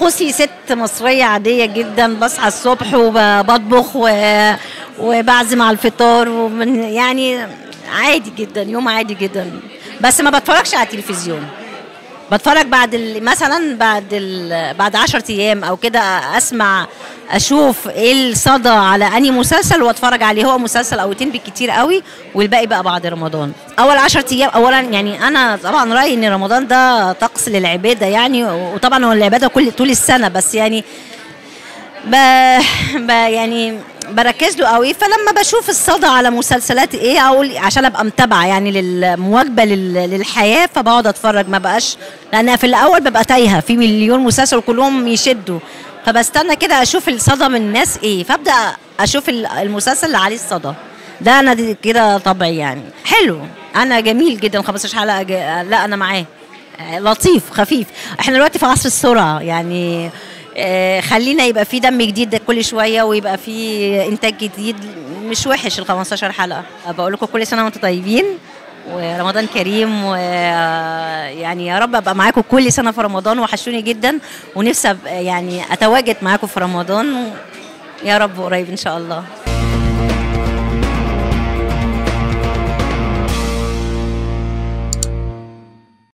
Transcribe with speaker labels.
Speaker 1: طقوسي ست مصريه عاديه جدا بصحى الصبح وبطبخ و... وبعزم على الفطار ومن يعني عادي جدا يوم عادي جدا بس ما بتفرجش على التلفزيون بتفرج بعد ال- مثلا بعد ال- بعد 10 ايام او كده اسمع اشوف ايه الصدى على اني مسلسل واتفرج عليه هو مسلسل او اتنين بالكتير قوي والباقي بقى بعد رمضان اول 10 ايام اولا يعني انا طبعا رايي ان رمضان ده طقس للعباده يعني وطبعا هو العباده كل طول السنه بس يعني ب... ب... يعني بركز له قوي فلما بشوف الصدى على مسلسلات ايه اقول عشان ابقى متابعه يعني للمواكبه لل... للحياه فبقعد اتفرج ما بقاش لان في الاول ببقى تايهه في مليون مسلسل كلهم يشدوا فبستنى كده اشوف الصدى من الناس ايه فابدا اشوف ال- المسلسل اللي عليه الصدى ده انا دي كده طبعي يعني حلو انا جميل جدا 15 حلقه ج... لا انا معاه لطيف خفيف احنا دلوقتي في عصر السرعه يعني آه، خلينا يبقى في دم جديد ده كل شويه ويبقى في انتاج جديد مش وحش ال 15 حلقه بقول لكم كل سنه وانتم طيبين ورمضان كريم ويعني يا رب ابقى معاكم كل سنه في رمضان وحشوني جدا ونفسي أبقى يعني اتواجد معاكم في رمضان يا رب قريب ان شاء الله